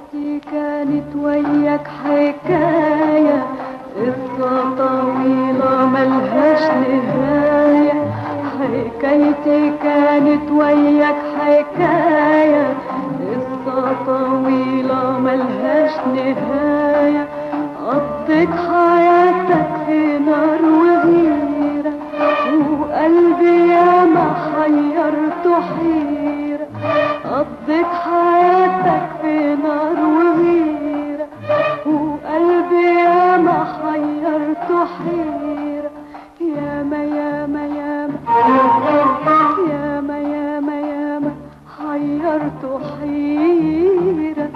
حكايتي كانت وياك حكاية قصة طويلة ملهاش نهاية حكايتي كانت وياك حكاية قصة طويلة ملهاش نهاية قضيت حياتك في نار وغيرة وقلبي ياما حيرته حيرة قضيت حياتك في نار وغيرة وقلبي ياما حيرته حيرة ياما ياما ياما ياما ياما ياما حيرته حيرة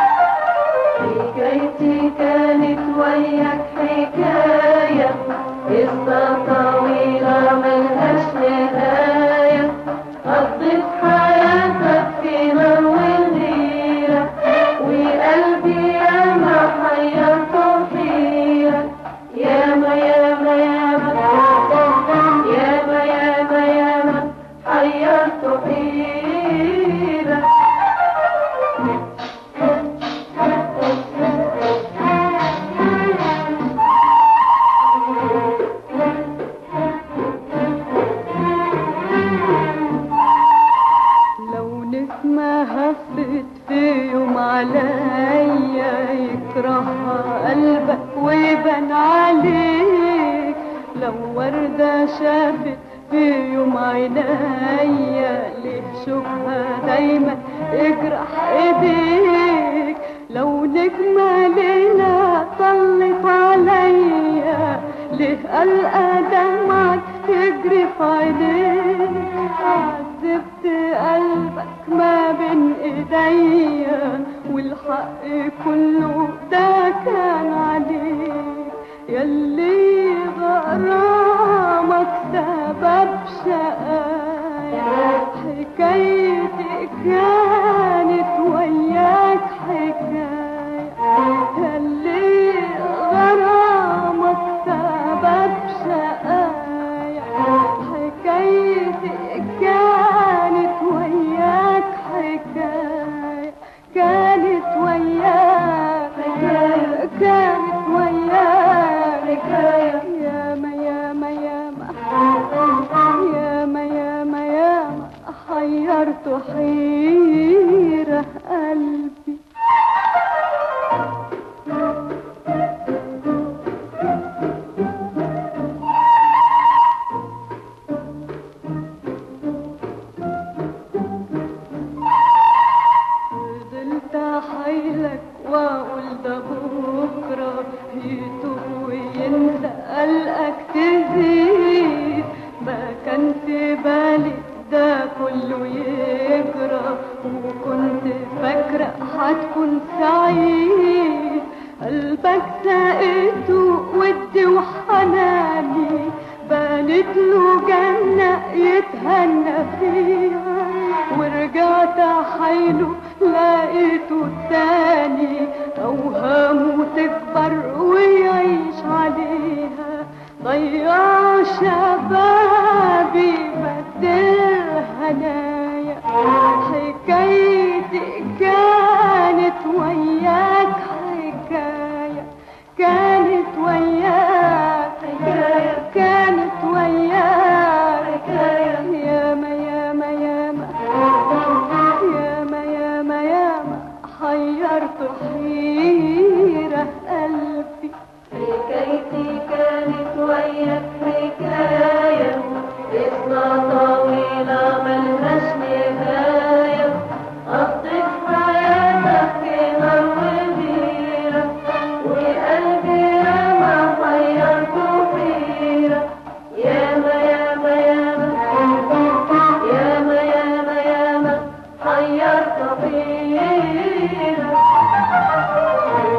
حكايتي كانت وياك حكاية قصة طويلة ملهاش نهاية قضيت حياتك في نار وغيرة وقلبي ياما حيرته حيرة ياما ياما ياما ياما ياما ياما حيرته حيرة لو نسمة هفت في يوم عليا يكرهها قلبك ويبان عليك لو وردة شافت في يوم عينيا ليه شوفها دايما اجرح ايديك لو نجمة ليلة طلت عليا ليه ألقى دمعك تجري في عينيك عذبت قلبك ما بين ايديا والحق كله ده كان عليك يلي غرامك سبب شقايا حكايتي كانت وياك حكاية يلي غرامك سبب شقايا حكايتي كانت وياك حكاية كانت وياك حكاية كانت وياك حكاية ياما ياما ياما ياما ياما ياما حيرت حيرة قلبي فضلت احايلك واقول ده بكره يتوب وينسى قلقك تزيد ما كان في بالي ده كله يجرى وكنت فاكرة هتكون سعيد قلبك سقيته ودي وحناني بنت له جنة يتهنى فيها ورجعت حيله لقيته التاني أوهامه تكبر ويعيش عليها ضيع شبابي بدل هنايا حكايتي كانت وياك حكاية كانت وياك حكاية كانت وياك حكاية ياما ياما ياما ياما ياما ياما حيرت حيرة قلبي حكايتي كانت وياك حكاية قصة طويلة ملهاش نهاية قضيت حياتك في نار وغيرة وقلبي ياما حيرته حيرة ياما ياما ياما ياما ياما ياما حيرته حيرة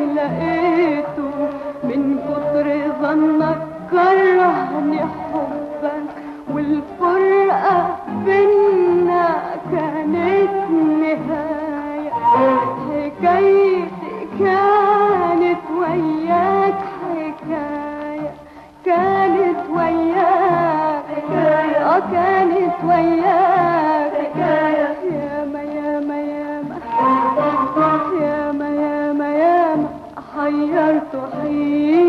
لقيته من كتر ظنك كرهني حبك والفرقة بينا كانت نهاية حكايتي كانت وياك حكاية كانت وياك حكاية اه كانت وياك حكاية ياما ياما ياما ياما ياما ياما حيرت حيرت